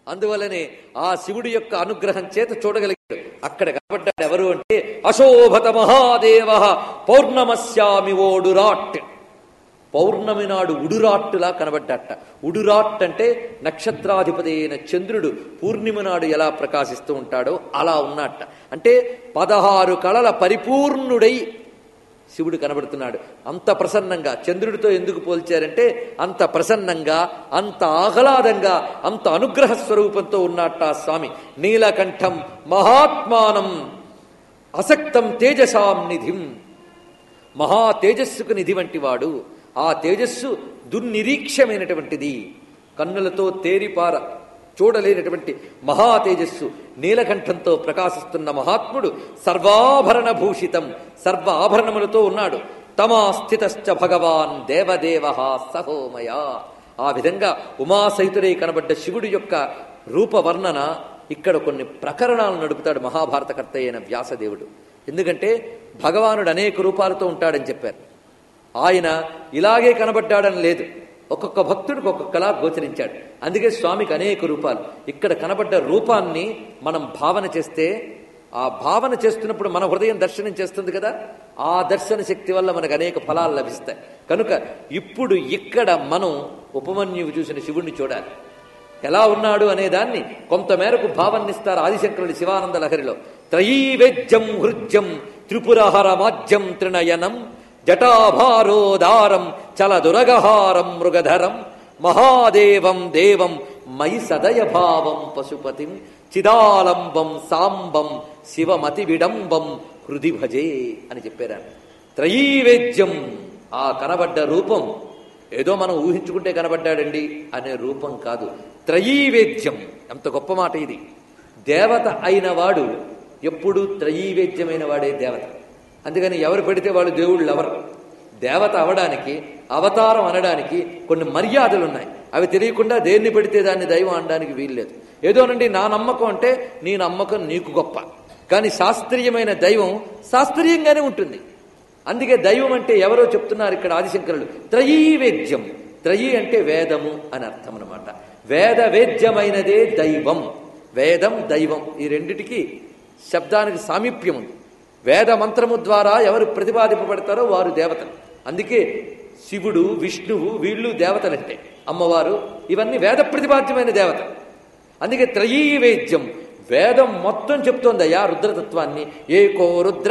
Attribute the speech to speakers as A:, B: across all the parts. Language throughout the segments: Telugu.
A: అందువల్లనే ఆ శివుడి యొక్క అనుగ్రహం చేత చూడగలిగాడు అక్కడ కనబడ్డాడు ఎవరు అంటే అశోభత మహాదేవ పౌర్ణమస్యామి ఓడురాట్ పౌర్ణమి నాడు ఉడురాట్టులా కనబడ్డట ఉడురాట్ అంటే నక్షత్రాధిపతి అయిన చంద్రుడు పూర్ణిమ నాడు ఎలా ప్రకాశిస్తూ ఉంటాడో అలా ఉన్నట్ట అంటే పదహారు కళల పరిపూర్ణుడై శివుడు కనబడుతున్నాడు అంత ప్రసన్నంగా చంద్రుడితో ఎందుకు పోల్చారంటే అంత ప్రసన్నంగా అంత ఆహ్లాదంగా అంత అనుగ్రహ స్వరూపంతో ఉన్నట్ట ఆ స్వామి నీలకంఠం మహాత్మానం అసక్తం తేజసాం నిధిం మహా తేజస్సుకు నిధి వంటి వాడు ఆ తేజస్సు దుర్నిరీక్షమైనటువంటిది కన్నులతో తేరిపార చూడలేనటువంటి మహా తేజస్సు నీలకంఠంతో ప్రకాశిస్తున్న మహాత్ముడు సర్వాభరణ భూషితం సర్వ ఆభరణములతో ఉన్నాడు తమా స్థితశ్చ భగవాన్ దేవదేవ సహోమయ ఆ విధంగా ఉమాసహితుడై కనబడ్డ శివుడి యొక్క రూపవర్ణన ఇక్కడ కొన్ని ప్రకరణాలు నడుపుతాడు మహాభారతకర్త అయిన వ్యాసదేవుడు ఎందుకంటే భగవానుడు అనేక రూపాలతో ఉంటాడని చెప్పారు ఆయన ఇలాగే కనబడ్డాడని లేదు ఒక్కొక్క భక్తుడికి ఒక్కొక్కలా గోచరించాడు అందుకే స్వామికి అనేక రూపాలు ఇక్కడ కనబడ్డ రూపాన్ని మనం భావన చేస్తే ఆ భావన చేస్తున్నప్పుడు మన హృదయం దర్శనం చేస్తుంది కదా ఆ దర్శన శక్తి వల్ల మనకు అనేక ఫలాలు లభిస్తాయి కనుక ఇప్పుడు ఇక్కడ మనం ఉపమన్యువు చూసిన శివుణ్ణి చూడాలి ఎలా ఉన్నాడు అనే దాన్ని కొంతమేరకు భావన్నిస్తారు ఆదిశంకరుడి శివానంద లహరిలో త్రయీవేద్యం హృద్యం త్రిపురహర మాధ్యం త్రినయనం జటాభారోదారం చలదురగహారం మృగధరం మహాదేవం దేవం మయి సదయభావం పశుపతిం చిదాలంబం సాంబం శివమతి విడంబం హృది భజే అని చెప్పారు త్రయీవేద్యం ఆ కనబడ్డ రూపం ఏదో మనం ఊహించుకుంటే కనబడ్డాడండి అనే రూపం కాదు త్రయీవేద్యం ఎంత గొప్ప మాట ఇది దేవత అయిన వాడు ఎప్పుడు త్రయీవేద్యమైన వాడే దేవత అందుకని ఎవరు పెడితే వాళ్ళు దేవుళ్ళు ఎవరు దేవత అవడానికి అవతారం అనడానికి కొన్ని మర్యాదలు ఉన్నాయి అవి తెలియకుండా దేన్ని పెడితే దాన్ని దైవం అనడానికి వీల్లేదు ఏదోనండి నా నమ్మకం అంటే నీ నమ్మకం నీకు గొప్ప కానీ శాస్త్రీయమైన దైవం శాస్త్రీయంగానే ఉంటుంది అందుకే దైవం అంటే ఎవరో చెప్తున్నారు ఇక్కడ ఆదిశంకరులు త్రయీవేద్యం త్రయీ అంటే వేదము అని అర్థం అనమాట వేద వేద్యమైనదే దైవం వేదం దైవం ఈ రెండిటికి శబ్దానికి సామీప్యం ఉంది వేద మంత్రము ద్వారా ఎవరు ప్రతిపాదింపబడతారో వారు దేవతలు అందుకే శివుడు విష్ణువు వీళ్ళు దేవతలంటే అమ్మవారు ఇవన్నీ వేద ప్రతిపాద్యమైన దేవత అందుకే త్రయీ వేద్యం వేదం మొత్తం చెప్తోందయ్యా రుద్రతత్వాన్ని ఏకో రుద్ర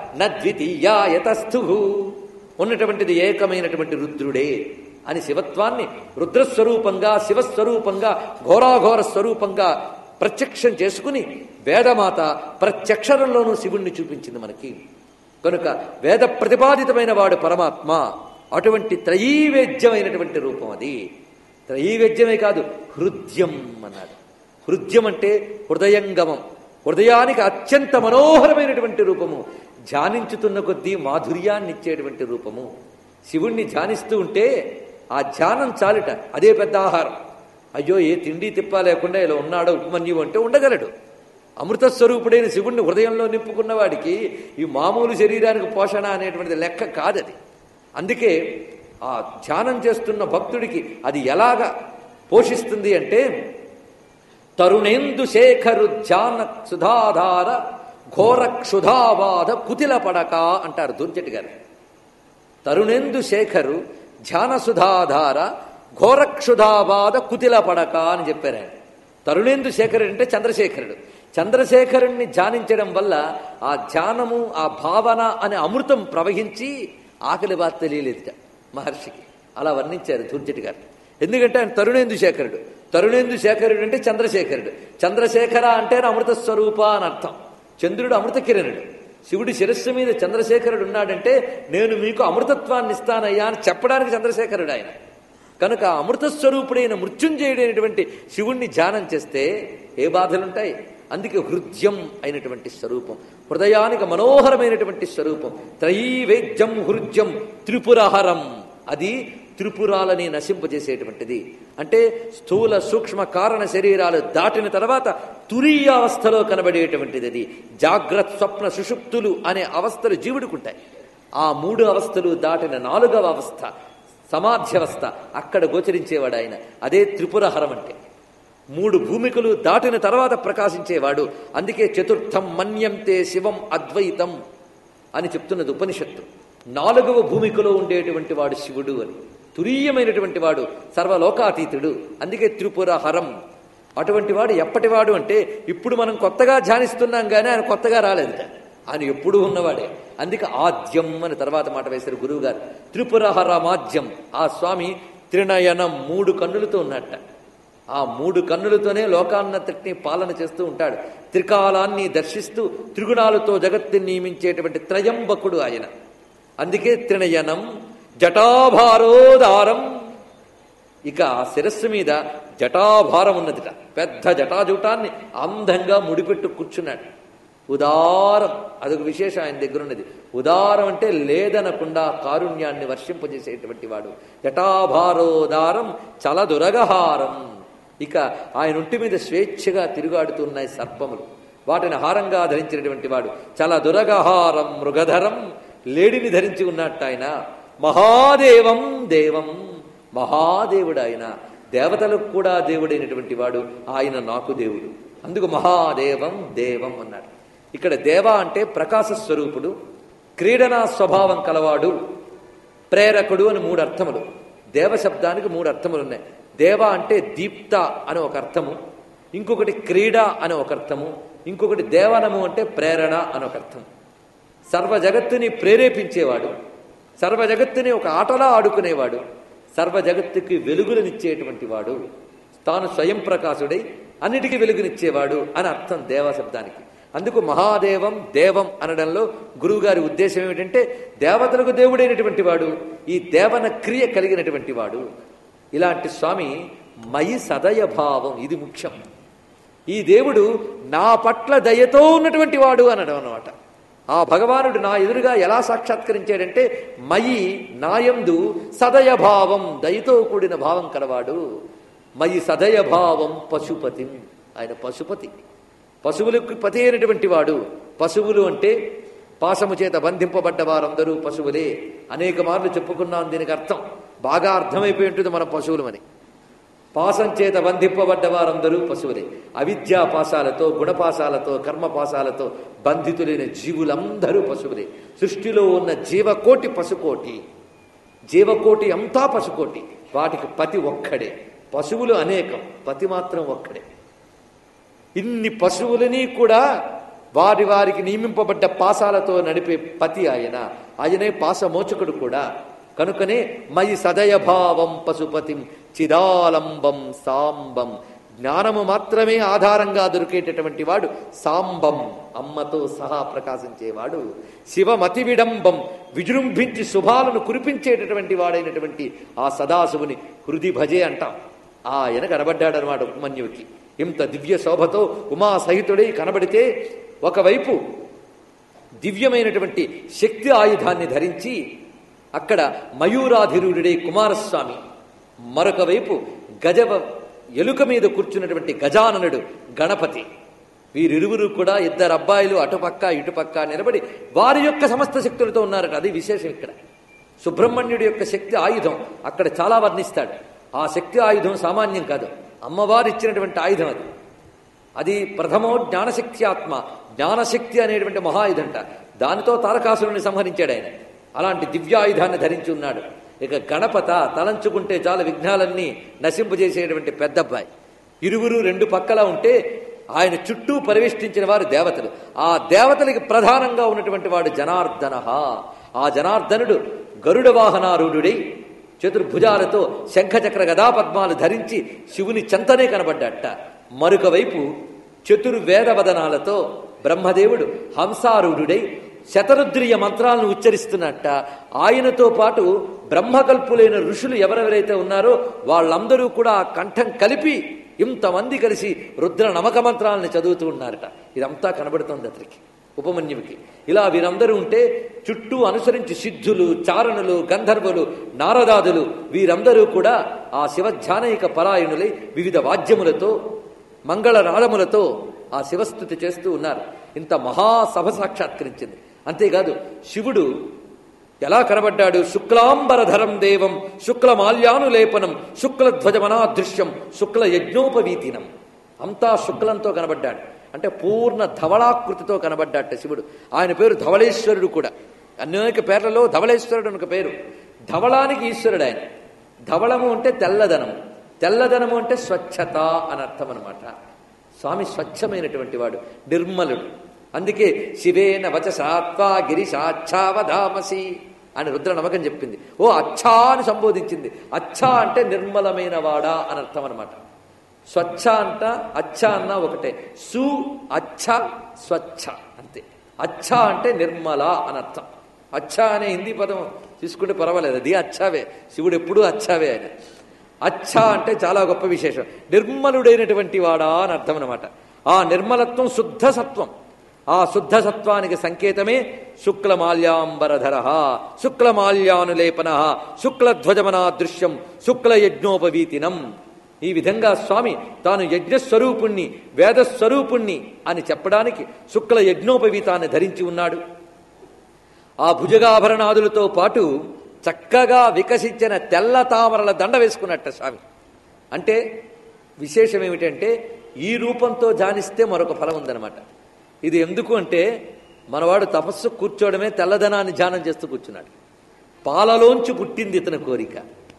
A: నద్వితీయాయతస్థు ఉన్నటువంటిది ఏకమైనటువంటి రుద్రుడే అని శివత్వాన్ని రుద్రస్వరూపంగా శివస్వరూపంగా ఘోరాఘోర స్వరూపంగా ప్రత్యక్షం చేసుకుని వేదమాత ప్రత్యక్షరంలోనూ శివుణ్ణి చూపించింది మనకి కనుక వేద ప్రతిపాదితమైన వాడు పరమాత్మ అటువంటి త్రయీవేద్యమైనటువంటి రూపం అది త్రయీవేద్యమే కాదు హృద్యం అన్నాడు హృద్యం అంటే హృదయంగమం హృదయానికి అత్యంత మనోహరమైనటువంటి రూపము ధ్యానించుతున్న కొద్దీ మాధుర్యాన్ని ఇచ్చేటువంటి రూపము శివుణ్ణి ధ్యానిస్తూ ఉంటే ఆ ధ్యానం చాలుట అదే పెద్ద ఆహారం అయ్యో ఏ తిండి తిప్ప లేకుండా ఇలా ఉన్నాడో ఉపమన్యువు అంటే ఉండగలడు అమృత స్వరూపుడైన శివుణ్ణి హృదయంలో నింపుకున్న వాడికి ఈ మామూలు శరీరానికి పోషణ అనేటువంటిది లెక్క కాదది అందుకే ఆ ధ్యానం చేస్తున్న భక్తుడికి అది ఎలాగ పోషిస్తుంది అంటే తరుణేందు శేఖరు ధ్యాన సుధాధార ఘోర క్షుధావాద కుతిల పడక అంటారు దుర్జటి గారు తరుణేందు శేఖరు ధ్యాన సుధాధార ఘోరక్షుధావాద కుతిల పడక అని చెప్పారు ఆయన తరుణేందు శేఖరుడు అంటే చంద్రశేఖరుడు చంద్రశేఖరుణ్ణి ధ్యానించడం వల్ల ఆ ధ్యానము ఆ భావన అనే అమృతం ప్రవహించి ఆకలి బాధ తెలియలేదుట మహర్షికి అలా వర్ణించారు దుర్జటి గారు ఎందుకంటే ఆయన తరుణేందు శేఖరుడు తరుణేందు శేఖరుడు అంటే చంద్రశేఖరుడు చంద్రశేఖర అంటే అమృత స్వరూప అని అర్థం చంద్రుడు అమృత కిరణుడు శివుడి శిరస్సు మీద చంద్రశేఖరుడు ఉన్నాడంటే నేను మీకు అమృతత్వాన్ని ఇస్తానయ్యా అని చెప్పడానికి చంద్రశేఖరుడు ఆయన కనుక అమృత స్వరూపుడైన మృత్యుంజయుడైనటువంటి శివుణ్ణి ధ్యానం చేస్తే ఏ బాధలుంటాయి అందుకే హృద్యం అయినటువంటి స్వరూపం హృదయానికి మనోహరమైనటువంటి స్వరూపం త్రయీవేద్యం హృద్యం త్రిపురహరం అది త్రిపురాలని నశింపజేసేటువంటిది అంటే స్థూల సూక్ష్మ కారణ శరీరాలు దాటిన తర్వాత తురీయావస్థలో కనబడేటువంటిది అది జాగ్రత్త స్వప్న సుషుప్తులు అనే అవస్థలు జీవుడుకుంటాయి ఆ మూడు అవస్థలు దాటిన నాలుగవ అవస్థ సమాధ్యవస్థ అక్కడ గోచరించేవాడు ఆయన అదే త్రిపురహరం అంటే మూడు భూమికలు దాటిన తర్వాత ప్రకాశించేవాడు అందుకే చతుర్థం మన్యంతే శివం అద్వైతం అని చెప్తున్నది ఉపనిషత్తు నాలుగవ భూమికలో ఉండేటువంటి వాడు శివుడు అని తురీయమైనటువంటి వాడు సర్వలోకాతీతుడు అందుకే త్రిపుర హరం అటువంటి వాడు ఎప్పటివాడు అంటే ఇప్పుడు మనం కొత్తగా ధ్యానిస్తున్నాం కానీ ఆయన కొత్తగా రాలేదు ఆయన ఎప్పుడూ ఉన్నవాడే అందుకే ఆద్యం అని తర్వాత మాట వేశారు గురువు గారు త్రిపురహర మాధ్యం ఆ స్వామి త్రినయనం మూడు కన్నులతో ఉన్నట్ట ఆ మూడు కన్నులతోనే లోకాన్నతటిని పాలన చేస్తూ ఉంటాడు త్రికాలాన్ని దర్శిస్తూ త్రిగుణాలతో జగత్తుని నియమించేటువంటి త్రయంబకుడు ఆయన అందుకే త్రినయనం జటాభారోదారం ఇక ఆ శిరస్సు మీద జటాభారం ఉన్నదిట పెద్ద జటాజూటాన్ని అందంగా ముడిపెట్టు కూర్చున్నాడు ఉదారం అదొక విశేషం ఆయన దగ్గర ఉన్నది ఉదారం అంటే లేదనకుండా కారుణ్యాన్ని వర్షింపజేసేటువంటి వాడు జటాభారోదారం చలదురగహారం ఇక ఆయన ఒంటి మీద స్వేచ్ఛగా తిరుగాడుతున్నాయి సర్పములు వాటిని హారంగా ధరించినటువంటి వాడు చాలా దురగహారం మృగధరం లేడిని ధరించి ఉన్నట్టు ఆయన మహాదేవం దేవం మహాదేవుడు ఆయన దేవతలకు కూడా దేవుడైనటువంటి వాడు ఆయన నాకు దేవుడు అందుకు మహాదేవం దేవం అన్నాడు ఇక్కడ దేవ అంటే ప్రకాశ స్వరూపుడు క్రీడనా స్వభావం కలవాడు ప్రేరకుడు అని మూడు అర్థములు దేవ శబ్దానికి మూడు అర్థములు ఉన్నాయి దేవ అంటే దీప్త అని ఒక అర్థము ఇంకొకటి క్రీడ అని ఒక అర్థము ఇంకొకటి దేవనము అంటే ప్రేరణ అని ఒక అర్థం సర్వ జగత్తుని ప్రేరేపించేవాడు సర్వ జగత్తుని ఒక ఆటలా ఆడుకునేవాడు సర్వ జగత్తుకి వెలుగులనిచ్చేటువంటి వాడు తాను స్వయం ప్రకాశుడై అన్నిటికీ వెలుగునిచ్చేవాడు అని అర్థం దేవ శబ్దానికి అందుకు మహాదేవం దేవం అనడంలో గురువుగారి ఉద్దేశం ఏమిటంటే దేవతలకు దేవుడైనటువంటి వాడు ఈ దేవన క్రియ కలిగినటువంటి వాడు ఇలాంటి స్వామి మయి సదయ భావం ఇది ముఖ్యం ఈ దేవుడు నా పట్ల దయతో ఉన్నటువంటి వాడు అనడం అన్నమాట ఆ భగవానుడు నా ఎదురుగా ఎలా సాక్షాత్కరించాడంటే మయి నాయందు సదయ భావం దయతో కూడిన భావం కలవాడు మయి సదయ భావం పశుపతి ఆయన పశుపతి పశువులకు పతి అయినటువంటి వాడు పశువులు అంటే పాశము చేత బంధింపబడ్డ వారందరూ పశువులే అనేక మార్లు చెప్పుకున్నాం దీనికి అర్థం బాగా అర్థమైపోయి ఉంటుంది మన పశువులమని పాసం చేత బంధింపబడ్డ వారందరూ పశువులే అవిద్యా పాశాలతో గుణపాశాలతో కర్మపాశాలతో బంధితులైన జీవులందరూ పశువులే సృష్టిలో ఉన్న జీవకోటి పశుకోటి జీవకోటి అంతా పశుకోటి వాటికి పతి ఒక్కడే పశువులు అనేకం పతి మాత్రం ఒక్కడే ఇన్ని పశువులని కూడా వారి వారికి నియమింపబడ్డ పాసాలతో నడిపే పతి ఆయన ఆయనే పాసమోచకుడు కూడా కనుకనే మయి సదయభావం పశుపతిం చిదాలంబం సాంబం జ్ఞానము మాత్రమే ఆధారంగా దొరికేటటువంటి వాడు సాంబం అమ్మతో సహా ప్రకాశించేవాడు శివమతి విడంబం విజృంభించి శుభాలను కురిపించేటటువంటి వాడైనటువంటి ఆ సదాశివుని హృది భజే అంటాం ఆయన కనబడ్డాడనమాట ఉపమన్యుడికి ఇంత దివ్య శోభతో ఉమా సహితుడై కనబడితే ఒకవైపు దివ్యమైనటువంటి శక్తి ఆయుధాన్ని ధరించి అక్కడ మయూరాధిరూఢుడై కుమారస్వామి మరొక వైపు గజవ ఎలుక మీద కూర్చున్నటువంటి గజాననుడు గణపతి వీరిరువురు కూడా ఇద్దరు అబ్బాయిలు అటుపక్క ఇటుపక్క నిలబడి వారి యొక్క సమస్త శక్తులతో ఉన్నారట అది విశేషం ఇక్కడ సుబ్రహ్మణ్యుడి యొక్క శక్తి ఆయుధం అక్కడ చాలా వర్ణిస్తాడు ఆ శక్తి ఆయుధం సామాన్యం కాదు అమ్మవారు ఇచ్చినటువంటి ఆయుధం అది అది ప్రథమో జ్ఞానశక్తి ఆత్మ జ్ఞానశక్తి అనేటువంటి మహాయుధంట దానితో తారకాసురుని సంహరించాడు ఆయన అలాంటి దివ్యాయుధాన్ని ధరించి ఉన్నాడు ఇక గణపత తలంచుకుంటే చాలా విఘ్నాలన్నీ నశింపజేసేటువంటి పెద్దబ్బాయి ఇరువురు రెండు పక్కల ఉంటే ఆయన చుట్టూ పరివేష్టించిన వారు దేవతలు ఆ దేవతలకి ప్రధానంగా ఉన్నటువంటి వాడు జనార్దన ఆ జనార్దనుడు గరుడ వాహనారూఢుడై చతుర్భుజాలతో శంఖచక్ర గదాపద్మాలు ధరించి శివుని చెంతనే కనబడ్డట మరొక వైపు చతుర్వేదవదనాలతో బ్రహ్మదేవుడు హంసారూఢుడై శతరుద్రియ మంత్రాలను ఉచ్చరిస్తున్నట్ట ఆయనతో పాటు బ్రహ్మకల్పులైన ఋషులు ఎవరెవరైతే ఉన్నారో వాళ్ళందరూ కూడా ఆ కంఠం కలిపి ఇంతమంది కలిసి రుద్ర నమక మంత్రాలను చదువుతూ ఉన్నారట ఇదంతా కనబడుతోంది అతనికి ఉపమన్యుడికి ఇలా వీరందరూ ఉంటే చుట్టూ అనుసరించి సిద్ధులు చారణులు గంధర్వులు నారదాదులు వీరందరూ కూడా ఆ శివధ్యానైక పరాయణులై వివిధ వాద్యములతో మంగళ రాగములతో ఆ శివస్థుతి చేస్తూ ఉన్నారు ఇంత మహాసభ సాక్షాత్కరించింది అంతేకాదు శివుడు ఎలా కనబడ్డాడు శుక్లాంబరధరం దేవం శుక్ల మాల్యానులేపనం శుక్ల ధ్వజమనాదృశ్యం శుక్ల యజ్ఞోపవీతినం అంతా శుక్లంతో కనబడ్డాడు అంటే పూర్ణ ధవళాకృతితో కనబడ్డాట శివుడు ఆయన పేరు ధవళేశ్వరుడు కూడా అనేక పేర్లలో ధవళేశ్వరుడు అని ఒక పేరు ధవళానికి ఈశ్వరుడు ఆయన ధవళము అంటే తెల్లదనము తెల్లదనము అంటే స్వచ్ఛత అని అర్థం అనమాట స్వామి స్వచ్ఛమైనటువంటి వాడు నిర్మలుడు అందుకే శివేన వచసాత్వా గిరిశాచ్ఛావధామసి అని రుద్ర నమ్మకం చెప్పింది ఓ అచ్ఛా అని సంబోధించింది అచ్ఛా అంటే నిర్మలమైన వాడా అని అర్థం అనమాట స్వచ్ఛ అంట అచ్చ అన్న ఒకటే సు అచ్చ స్వచ్ఛ అంతే అచ్చ అంటే నిర్మల అని అర్థం అచ్చ అనే హిందీ పదం తీసుకుంటే పర్వాలేదు అది అచ్చావే శివుడు ఎప్పుడూ అచ్చావే ఆయన అచ్చ అంటే చాలా గొప్ప విశేషం నిర్మలుడైనటువంటి వాడా అని అర్థం అనమాట ఆ నిర్మలత్వం శుద్ధ సత్వం ఆ శుద్ధ సత్వానికి సంకేతమే శుక్లమాల్యాంబరధర శుక్లమాల్యానులేపన శుక్లధ్వజమనాదృశ్యం శుక్లయజ్ఞోపవీతినం ఈ విధంగా స్వామి తాను యజ్ఞస్వరూపుణ్ణి వేదస్వరూపుణ్ణి అని చెప్పడానికి శుక్ల యజ్ఞోపవీతాన్ని ధరించి ఉన్నాడు ఆ భుజగాభరణాదులతో పాటు చక్కగా వికసించిన తెల్ల తామరల దండ వేసుకున్నట్ట స్వామి అంటే విశేషం ఏమిటంటే ఈ రూపంతో జానిస్తే మరొక ఫలం ఉందన్నమాట ఇది ఎందుకు అంటే మనవాడు తపస్సు కూర్చోవడమే తెల్లదనాన్ని ధ్యానం చేస్తూ కూర్చున్నాడు పాలలోంచి పుట్టింది ఇతని కోరిక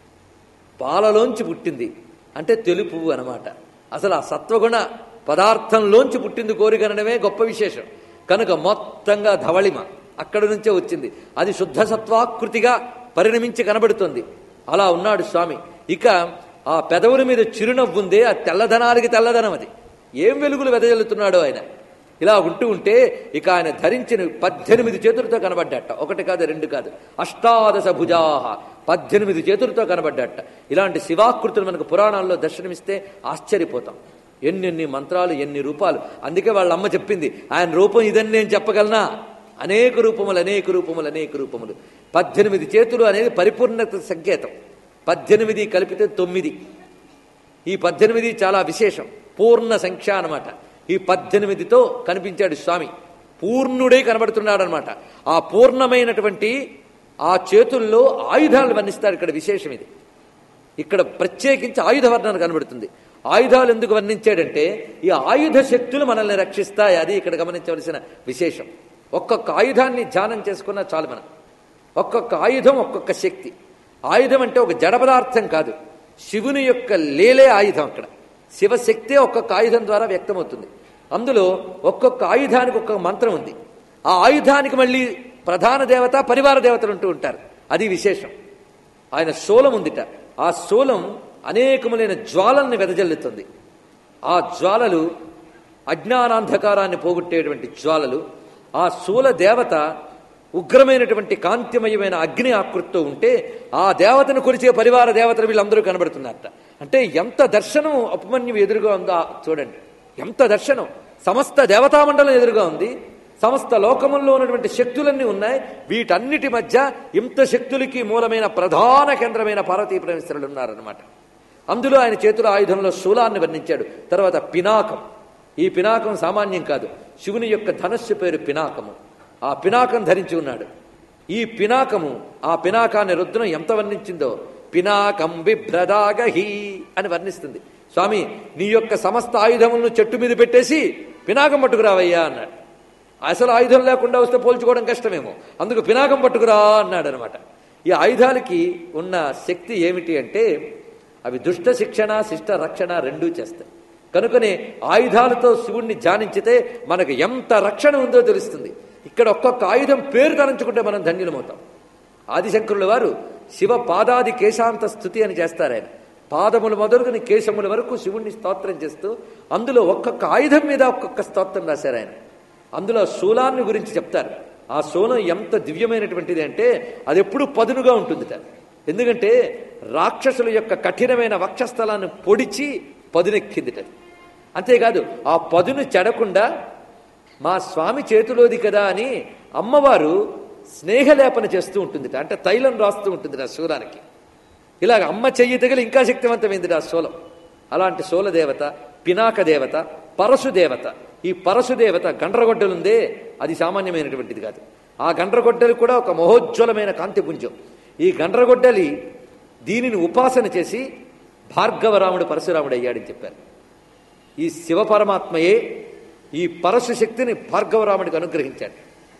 A: పాలలోంచి పుట్టింది అంటే తెలుపు అనమాట అసలు ఆ సత్వగుణ పదార్థంలోంచి పుట్టింది కోరిక అనడమే గొప్ప విశేషం కనుక మొత్తంగా ధవళిమ అక్కడి నుంచే వచ్చింది అది శుద్ధ సత్వాకృతిగా పరిణమించి కనబడుతుంది అలా ఉన్నాడు స్వామి ఇక ఆ పెదవుల మీద చిరునవ్వు ఉందే ఆ తెల్లధనానికి తెల్లధనం అది ఏం వెలుగులు వెదజల్లుతున్నాడో ఆయన ఇలా ఉంటూ ఉంటే ఇక ఆయన ధరించిన పద్దెనిమిది చేతులతో కనబడ్డట ఒకటి కాదు రెండు కాదు అష్టాదశ భుజాహ పద్దెనిమిది చేతులతో కనబడ్డట ఇలాంటి శివాకృతులు మనకు పురాణాల్లో దర్శనమిస్తే ఆశ్చర్యపోతాం ఎన్నెన్ని మంత్రాలు ఎన్ని రూపాలు అందుకే వాళ్ళ అమ్మ చెప్పింది ఆయన రూపం ఇదని నేను చెప్పగలనా అనేక రూపములు అనేక రూపములు అనేక రూపములు పద్దెనిమిది చేతులు అనేది పరిపూర్ణత సంకేతం పద్దెనిమిది కలిపితే తొమ్మిది ఈ పద్దెనిమిది చాలా విశేషం పూర్ణ సంఖ్య అనమాట ఈ పద్దెనిమిదితో కనిపించాడు స్వామి పూర్ణుడే కనబడుతున్నాడు అనమాట ఆ పూర్ణమైనటువంటి ఆ చేతుల్లో ఆయుధాలు వర్ణిస్తాడు ఇక్కడ విశేషం ఇది ఇక్కడ ప్రత్యేకించి ఆయుధ వర్ణన కనబడుతుంది ఆయుధాలు ఎందుకు వర్ణించాడంటే ఈ ఆయుధ శక్తులు మనల్ని రక్షిస్తాయి అది ఇక్కడ గమనించవలసిన విశేషం ఒక్కొక్క ఆయుధాన్ని ధ్యానం చేసుకున్నా చాలు మనం ఒక్కొక్క ఆయుధం ఒక్కొక్క శక్తి ఆయుధం అంటే ఒక జడ పదార్థం కాదు శివుని యొక్క లేలే ఆయుధం అక్కడ శివశక్తే ఒక్కొక్క ఆయుధం ద్వారా వ్యక్తమవుతుంది అందులో ఒక్కొక్క ఆయుధానికి ఒక్కొక్క మంత్రం ఉంది ఆ ఆయుధానికి మళ్ళీ ప్రధాన దేవత పరివార దేవతలు ఉంటూ ఉంటారు అది విశేషం ఆయన శూలం ఉందిట ఆ శూలం అనేకములైన జ్వాలల్ని వెదజల్లుతుంది ఆ జ్వాలలు అజ్ఞానాంధకారాన్ని పోగొట్టేటువంటి జ్వాలలు ఆ శూల దేవత ఉగ్రమైనటువంటి కాంతిమయమైన అగ్ని ఆకృతితో ఉంటే ఆ దేవతను కొలిచే పరివార దేవతలు వీళ్ళందరూ కనబడుతున్నారట అంటే ఎంత దర్శనం ఉపమన్యు ఎదురుగా ఉందో చూడండి ఎంత దర్శనం సమస్త దేవతామండలం ఎదురుగా ఉంది సమస్త లోకముల్లో ఉన్నటువంటి శక్తులన్నీ ఉన్నాయి వీటన్నిటి మధ్య ఇంత శక్తులకి మూలమైన ప్రధాన కేంద్రమైన పార్వతీ పరమేశ్వరులు ఉన్నారనమాట అందులో ఆయన చేతుల ఆయుధంలో శూలాన్ని వర్ణించాడు తర్వాత పినాకం ఈ పినాకం సామాన్యం కాదు శివుని యొక్క ధనస్సు పేరు పినాకము ఆ పినాకం ధరించి ఉన్నాడు ఈ పినాకము ఆ పినాకాన్ని రుద్రం ఎంత వర్ణించిందో పినాకం బిభ్రదాగహి అని వర్ణిస్తుంది స్వామి నీ యొక్క సమస్త ఆయుధములను చెట్టు మీద పెట్టేసి పినాకం పట్టుకురావయ్యా అన్నాడు అసలు ఆయుధం లేకుండా వస్తే పోల్చుకోవడం కష్టమేమో అందుకు పినాకం పట్టుకురా అన్నాడు అనమాట ఈ ఆయుధాలకి ఉన్న శక్తి ఏమిటి అంటే అవి దుష్ట శిక్షణ శిష్ట రక్షణ రెండూ చేస్తాయి కనుకనే ఆయుధాలతో శివుణ్ణి ధ్యానించితే మనకు ఎంత రక్షణ ఉందో తెలుస్తుంది ఇక్కడ ఒక్కొక్క ఆయుధం పేరు తలంచుకుంటే మనం ధన్యులమవుతాం ఆదిశంకరుల వారు శివ పాదాది కేశాంత స్థుతి అని చేస్తారు ఆయన పాదములు మొదలుకొని కేశముల వరకు శివుణ్ణి స్తోత్రం చేస్తూ అందులో ఒక్కొక్క ఆయుధం మీద ఒక్కొక్క స్తోత్రం రాశారు ఆయన అందులో శూలాన్ని గురించి చెప్తారు ఆ శూలం ఎంత దివ్యమైనటువంటిది అంటే అది ఎప్పుడు పదునుగా ఉంటుందిట ఎందుకంటే రాక్షసుల యొక్క కఠినమైన వక్షస్థలాన్ని పొడిచి పదునెక్కిందిట అంతేకాదు ఆ పదును చెడకుండా మా స్వామి చేతిలోది కదా అని అమ్మవారు స్నేహలేపన చేస్తూ ఉంటుందిట అంటే తైలం రాస్తూ ఉంటుంది ఆ శూలానికి ఇలాగ అమ్మ చెయ్యి తగిలి ఇంకా శక్తివంతమైంది ఆ శూలం అలాంటి శూల దేవత పినాక దేవత పరశు దేవత ఈ పరశు దేవత గండ్రగొడ్డలుందే అది సామాన్యమైనటువంటిది కాదు ఆ గండ్రగొడ్డలి కూడా ఒక మహోజ్వలమైన కాంతిపుంజం ఈ గండ్రగొడ్డలి దీనిని ఉపాసన చేసి భార్గవరాముడు పరశురాముడు అయ్యాడని చెప్పారు ఈ శివ పరమాత్మయే ఈ పరశు శక్తిని భార్గవరాముడికి అనుగ్రహించాడు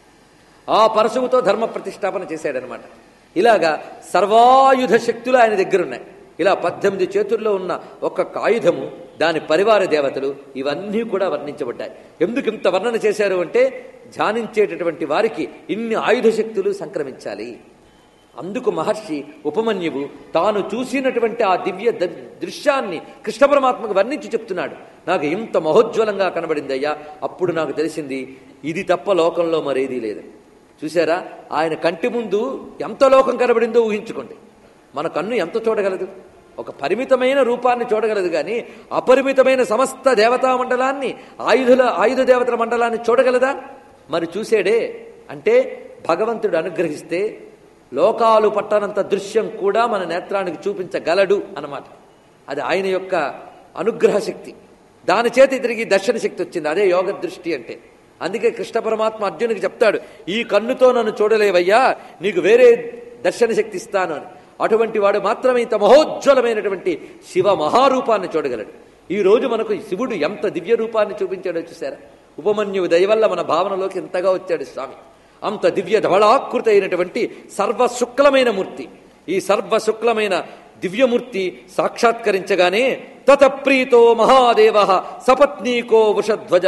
A: ఆ పరశువుతో ధర్మ ప్రతిష్టాపన చేశాడనమాట ఇలాగా సర్వాయుధ శక్తులు ఆయన దగ్గరున్నాయి ఇలా పద్దెనిమిది చేతుల్లో ఉన్న ఒక్కొక్క ఆయుధము దాని పరివార దేవతలు ఇవన్నీ కూడా వర్ణించబడ్డాయి ఎందుకు ఇంత వర్ణన చేశారు అంటే ధ్యానించేటటువంటి వారికి ఇన్ని ఆయుధ శక్తులు సంక్రమించాలి అందుకు మహర్షి ఉపమన్యువు తాను చూసినటువంటి ఆ దివ్య ద- దృశ్యాన్ని కృష్ణ పరమాత్మకు వర్ణించి చెప్తున్నాడు నాకు ఇంత మహోజ్వలంగా కనబడిందయ్యా అప్పుడు నాకు తెలిసింది ఇది తప్ప లోకంలో మరేదీ లేదు చూసారా ఆయన కంటి ముందు ఎంత లోకం కనబడిందో ఊహించుకోండి మన కన్ను ఎంత చూడగలదు ఒక పరిమితమైన రూపాన్ని చూడగలదు కానీ అపరిమితమైన సమస్త దేవతా మండలాన్ని ఆయుధుల ఆయుధ దేవతల మండలాన్ని చూడగలదా మరి చూసేడే అంటే భగవంతుడు అనుగ్రహిస్తే లోకాలు పట్టనంత దృశ్యం కూడా మన నేత్రానికి చూపించగలడు అన్నమాట అది ఆయన యొక్క అనుగ్రహ శక్తి దాని చేత ఇతనికి దర్శన శక్తి వచ్చింది అదే యోగ దృష్టి అంటే అందుకే కృష్ణ పరమాత్మ అర్జునుడికి చెప్తాడు ఈ కన్నుతో నన్ను చూడలేవయ్యా నీకు వేరే దర్శన శక్తి ఇస్తాను అని అటువంటి వాడు మాత్రమే ఇంత మహోజ్వలమైనటువంటి శివ మహారూపాన్ని చూడగలడు ఈ రోజు మనకు శివుడు ఎంత దివ్య రూపాన్ని చూపించాడో చూసారా ఉపమన్యువు దయవల్ల మన భావనలోకి ఎంతగా వచ్చాడు స్వామి అంత దివ్య ధవళాకృతి అయినటువంటి సర్వశుక్లమైన మూర్తి ఈ సర్వశుక్లమైన దివ్యమూర్తి సాక్షాత్కరించగానే తతప్రీతో మహాదేవ సపత్నీకో వృషధ్వజ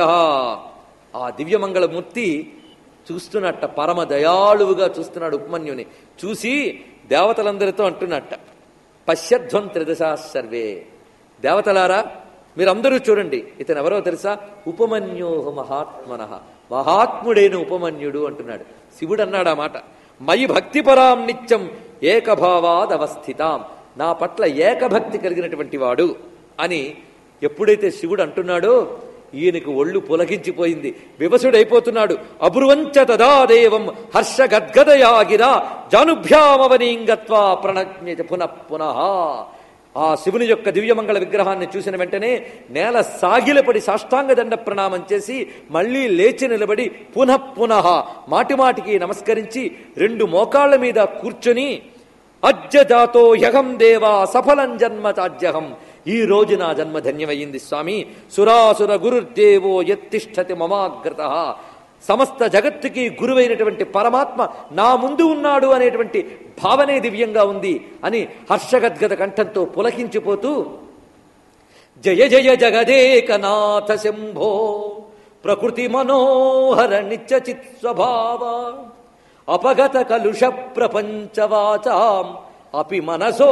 A: ఆ దివ్యమంగళ మూర్తి చూస్తున్నట్ట పరమ దయాళువుగా చూస్తున్నాడు ఉపమన్యుని చూసి దేవతలందరితో అంటున్నట్ట పశ్యధ్వం త్రిదశా సర్వే దేవతలారా మీరందరూ చూడండి ఇతను ఎవరో తెలుసా ఉపమన్యోహ మహాత్మన మహాత్ముడైన ఉపమన్యుడు అంటున్నాడు శివుడు అన్నాడు ఆ మాట మయి భక్తిపరాం నిత్యం ఏకభావాద్ అవస్థితాం నా పట్ల ఏకభక్తి కలిగినటువంటి వాడు అని ఎప్పుడైతే శివుడు అంటున్నాడో ఈయనకి ఒళ్ళు పులకించిపోయింది వివసుడైపోతున్నాడు అబ్రువంచ తదా దేవం హర్ష గద్గదయాగిరా జానుభ్యామవనీంగత్వా ప్రణజ్ఞ పునః పునః ఆ శివుని యొక్క దివ్యమంగళ విగ్రహాన్ని చూసిన వెంటనే నేల సాగిలపడి సాష్టాంగ దండ ప్రణామం చేసి మళ్ళీ లేచి నిలబడి పునః పునః మాటిమాటికి నమస్కరించి రెండు మోకాళ్ల మీద కూర్చొని అజ్జజాతో యహం దేవా సఫలం జన్మ చాజ్యహం ఈ రోజు నా జన్మ ధన్యమయ్యింది స్వామి సురాసుర గురుర్దేవో యత్తిష్టతి మమాగ్రత సమస్త జగత్తుకి గురువైనటువంటి పరమాత్మ నా ముందు ఉన్నాడు అనేటువంటి భావనే దివ్యంగా ఉంది అని హర్షగద్గద కంఠంతో పులకించిపోతూ జయ జయ జగదేకనాథ శంభో ప్రకృతి మనోహర నిత్య చిత్ స్వభావ అపగత కలుష ప్రపంచవాచాం అపి మనసో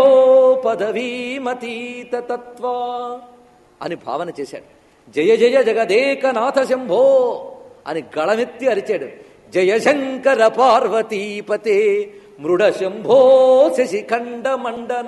A: పదవీమతీత తత్వా అని భావన చేశాడు జయ జయ జగదేకనాథ శంభో అని గళమెత్తి అరిచాడు జయ శంకర పార్వతీపతే మృడ శంభో శశిఖండ మండన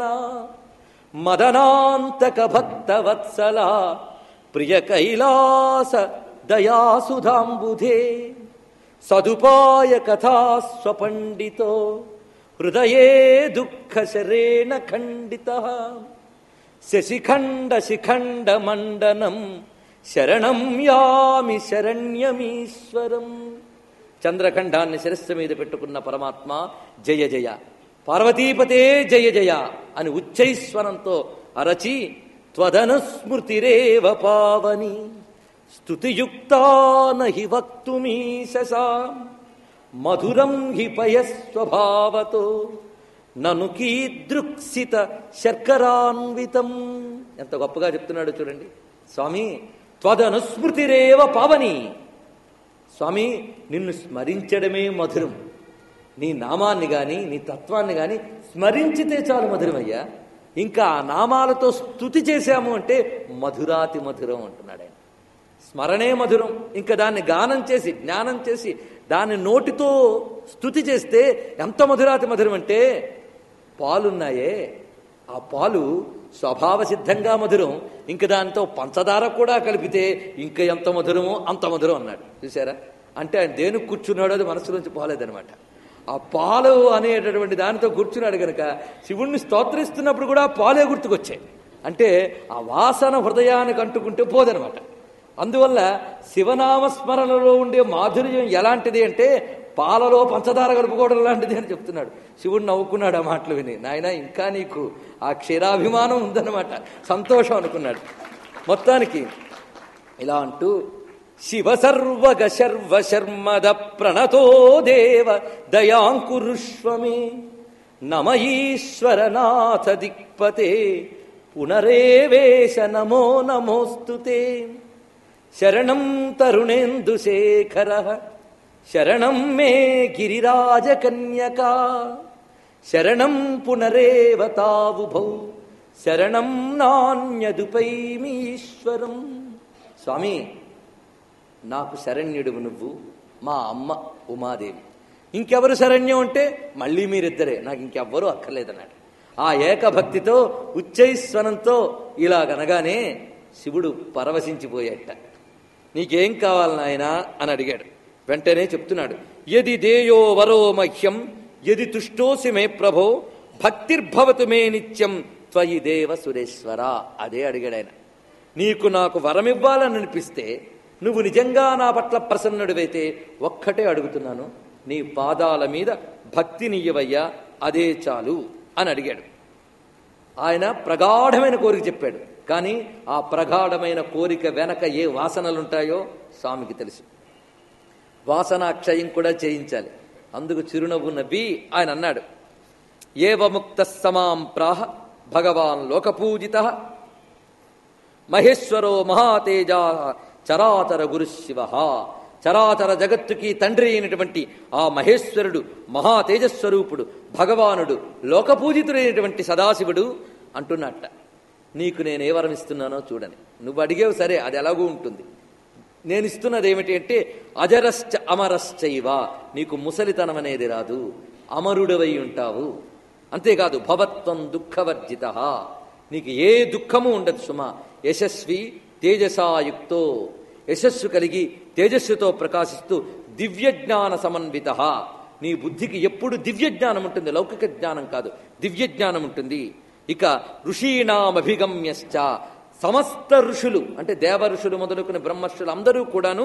A: మదనాంతక భక్త వత్సల ప్రియ కైలాస దయాసుధాంబుధే సదుపాయ కథాస్వపండితో హృదయే దుఃఖ శరేణ ఖండిత శశిఖండ శిఖండ మండనం శరణం యామి శరణ్యమీశ్వరం చంద్రఖండాన్ని శిరస్సు మీద పెట్టుకున్న పరమాత్మ జయ జయ పార్వతీపతే జయ జయ అని ఉచ్చైస్వరంతో అరచి త్వదనుస్మృతిరేవ పావని స్తుతియుక్తా నహి వక్తుమీశసా మధురం హి పయస్వభావతో నను కీదృక్సిత శర్కరాన్వితం ఎంత గొప్పగా చెప్తున్నాడు చూడండి స్వామి త్వదనుస్మృతిరేవ పావని స్వామి నిన్ను స్మరించడమే మధురం నీ నామాన్ని గాని నీ తత్వాన్ని గాని స్మరించితే చాలు మధురమయ్యా ఇంకా ఆ నామాలతో స్తుతి చేశాము అంటే మధురాతి మధురం అంటున్నాడు ఆయన స్మరణే మధురం ఇంకా దాన్ని గానం చేసి జ్ఞానం చేసి దాన్ని నోటితో స్తుతి చేస్తే ఎంత మధురాతి మధురం అంటే పాలున్నాయే ఆ పాలు స్వభావ సిద్ధంగా మధురం ఇంక దాంతో పంచదార కూడా కలిపితే ఇంకా ఎంత మధురమో అంత మధురం అన్నాడు చూసారా అంటే ఆయన దేనికి కూర్చున్నాడో అది మనసులోంచి పోలేదనమాట ఆ పాలు అనేటటువంటి దానితో కూర్చున్నాడు గనక శివుణ్ణి స్తోత్రిస్తున్నప్పుడు కూడా పాలే గుర్తుకొచ్చాయి అంటే ఆ వాసన హృదయానికి అంటుకుంటే పోదనమాట అందువల్ల శివనామస్మరణలో ఉండే మాధుర్యం ఎలాంటిది అంటే పాలలో పంచదార కలుపుకోవడం లాంటిది అని చెప్తున్నాడు శివుడు నవ్వుకున్నాడు ఆ మాటలు విని నాయన ఇంకా నీకు ఆ క్షీరాభిమానం ఉందన్నమాట సంతోషం అనుకున్నాడు మొత్తానికి ఇలా అంటూ శివ సర్వగ శర్వ శర్మద ప్రణతో దేవ దయాంకురుష్వమే నమ ఈశ్వరనాథ దిక్పతే పునరేవేశ నమో నమోస్తుతే శరణం తరుణేందుశేఖర శరణం మే గిరిరాజకన్యకా శరణం పునరేవ తావుభౌ శరణం నాణ్యదుపైమి ఈశ్వరం స్వామి నాకు శరణ్యుడువు నువ్వు మా అమ్మ ఉమాదేవి ఇంకెవరు శరణ్యం అంటే మళ్ళీ మీరిద్దరే నాకు ఇంకెవ్వరూ అక్కర్లేదన్నాడు ఆ ఏకభక్తితో ఉచ్చైస్వనంతో ఇలాగనగానే శివుడు పరవశించిపోయేట నీకేం కావాలి నాయనా అని అడిగాడు వెంటనే చెప్తున్నాడు యది దేయో వరో మహ్యం యది తుష్టోసి మే ప్రభో భక్తిర్భవతు మే నిత్యం త్వయి దేవ సురేశ్వర అదే అడిగాడు ఆయన నీకు నాకు వరమివ్వాలని అనిపిస్తే నువ్వు నిజంగా నా పట్ల ప్రసన్నుడివైతే ఒక్కటే అడుగుతున్నాను నీ పాదాల మీద భక్తినియ్యవయ్యా అదే చాలు అని అడిగాడు ఆయన ప్రగాఢమైన కోరిక చెప్పాడు కానీ ఆ ప్రగాఢమైన కోరిక వెనక ఏ వాసనలుంటాయో స్వామికి తెలుసు వాసనాక్షయం కూడా చేయించాలి అందుకు చిరునవ్వు నవ్వి ఆయన అన్నాడు ఏవముక్త సమాం ప్రాహ భగవాన్ లోకపూజిత మహేశ్వరో మహాతేజ చరాచర గురు శివ చరాచర జగత్తుకి తండ్రి అయినటువంటి ఆ మహేశ్వరుడు మహా తేజస్వరూపుడు భగవానుడు లోకపూజితుడైనటువంటి సదాశివుడు అంటున్నట్ట నీకు నేను ఏ వరం ఇస్తున్నానో చూడని నువ్వు అడిగేవు సరే అది ఎలాగూ ఉంటుంది నేను ఇస్తున్నది ఏమిటి అంటే అజరశ్చ అమరశ్చైవ నీకు ముసలితనం అనేది రాదు అమరుడవై ఉంటావు అంతేకాదు భవత్వం దుఃఖవర్జిత నీకు ఏ దుఃఖము ఉండదు సుమ యశస్వి తేజసాయుక్తో యశస్సు కలిగి తేజస్సుతో ప్రకాశిస్తూ దివ్య జ్ఞాన సమన్విత నీ బుద్ధికి ఎప్పుడు దివ్య జ్ఞానం ఉంటుంది లౌకిక జ్ఞానం కాదు దివ్య జ్ఞానం ఉంటుంది ఇక ఋషీణామభిగమ్యశ్చ సమస్త ఋషులు అంటే దేవ ఋషులు మొదలుకుని బ్రహ్మర్షులు అందరూ కూడాను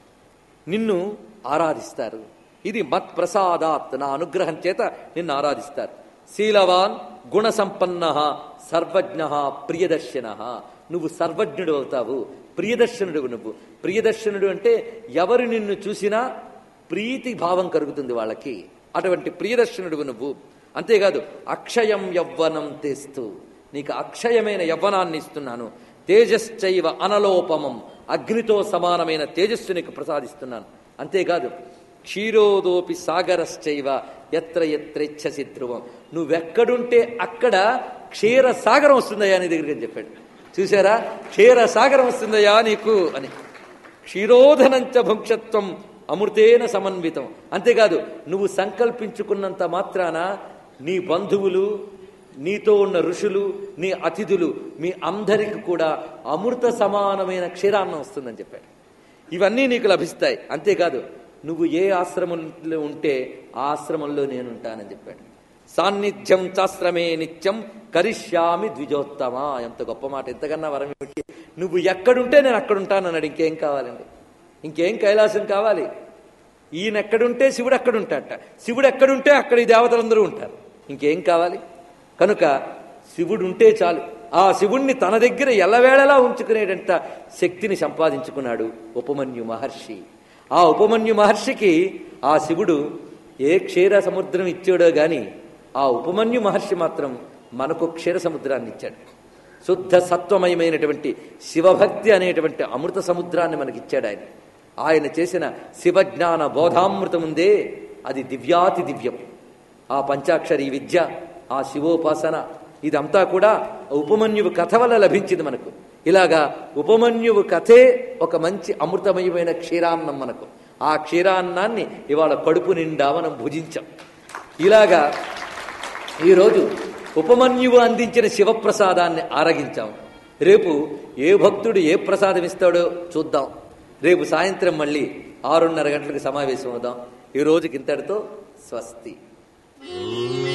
A: నిన్ను ఆరాధిస్తారు ఇది మత్ ప్రసాదాత్ నా అనుగ్రహం చేత నిన్ను ఆరాధిస్తారు శీలవాన్ గుణ సంపన్న సర్వజ్ఞ ప్రియదర్శన నువ్వు సర్వజ్ఞుడు అవుతావు ప్రియదర్శనుడు నువ్వు ప్రియదర్శనుడు అంటే ఎవరు నిన్ను చూసినా ప్రీతి భావం కలుగుతుంది వాళ్ళకి అటువంటి ప్రియదర్శనుడు నువ్వు అంతేకాదు అక్షయం యవ్వనం తెస్తూ నీకు అక్షయమైన యవ్వనాన్ని ఇస్తున్నాను తేజశ్చైవ అనలోపమం అగ్నితో సమానమైన తేజస్సు నీకు ప్రసాదిస్తున్నాను అంతేకాదు క్షీరోదోపి సాగరశ్చైవ ఎత్ర ఎత్రెచ్చసి ధ్రువం నువ్వెక్కడుంటే అక్కడ క్షీర సాగరం వస్తుందయ్యా నీ దగ్గరికి అని చెప్పాడు చూసారా క్షీర సాగరం వస్తుందయ్యా నీకు అని క్షీరోధనంచ భుంక్షత్వం అమృతేన సమన్వితం అంతేకాదు నువ్వు సంకల్పించుకున్నంత మాత్రాన నీ బంధువులు నీతో ఉన్న ఋషులు నీ అతిథులు మీ అందరికి కూడా అమృత సమానమైన క్షీరాన్నం వస్తుందని చెప్పాడు ఇవన్నీ నీకు లభిస్తాయి అంతేకాదు నువ్వు ఏ ఆశ్రమంలో ఉంటే ఆ ఆశ్రమంలో నేనుంటానని చెప్పాడు సాన్నిధ్యం చాశ్రమే నిత్యం కరిష్యామి ద్విజోత్తమ ఎంత గొప్ప మాట ఎంతకన్నా వరం ఏమిటి నువ్వు ఎక్కడుంటే నేను అక్కడ ఉంటానన్నాడు ఇంకేం కావాలండి ఇంకేం కైలాసం కావాలి ఈయన ఎక్కడుంటే శివుడు ఎక్కడుంటాడట శివుడు ఎక్కడుంటే అక్కడ ఈ దేవతలందరూ ఉంటారు ఇంకేం కావాలి కనుక శివుడు ఉంటే చాలు ఆ శివుణ్ణి తన దగ్గర ఎల్లవేళలా ఉంచుకునేటంత శక్తిని సంపాదించుకున్నాడు ఉపమన్యు మహర్షి ఆ ఉపమన్యు మహర్షికి ఆ శివుడు ఏ క్షీర సముద్రం ఇచ్చాడో గాని ఆ ఉపమన్యు మహర్షి మాత్రం మనకు క్షీర సముద్రాన్ని ఇచ్చాడు శుద్ధ సత్వమయమైనటువంటి శివభక్తి అనేటువంటి అమృత సముద్రాన్ని మనకిచ్చాడు ఆయన ఆయన చేసిన శివజ్ఞాన బోధామృతం ఉందే అది దివ్యాతి దివ్యం ఆ పంచాక్షరి విద్య ఆ శివోపాసన ఇదంతా కూడా ఉపమన్యువు కథ వల్ల లభించింది మనకు ఇలాగా ఉపమన్యువు కథే ఒక మంచి అమృతమయమైన క్షీరాన్నం మనకు ఆ క్షీరాన్నాన్ని ఇవాళ కడుపు నిండా మనం భుజించాం ఇలాగా ఈరోజు ఉపమన్యువు అందించిన శివప్రసాదాన్ని ఆరగించాం రేపు ఏ భక్తుడు ఏ ప్రసాదం ఇస్తాడో చూద్దాం రేపు సాయంత్రం మళ్ళీ ఆరున్నర గంటలకు సమావేశం అవుదాం ఈ రోజుకి ఇంతటితో స్వస్తి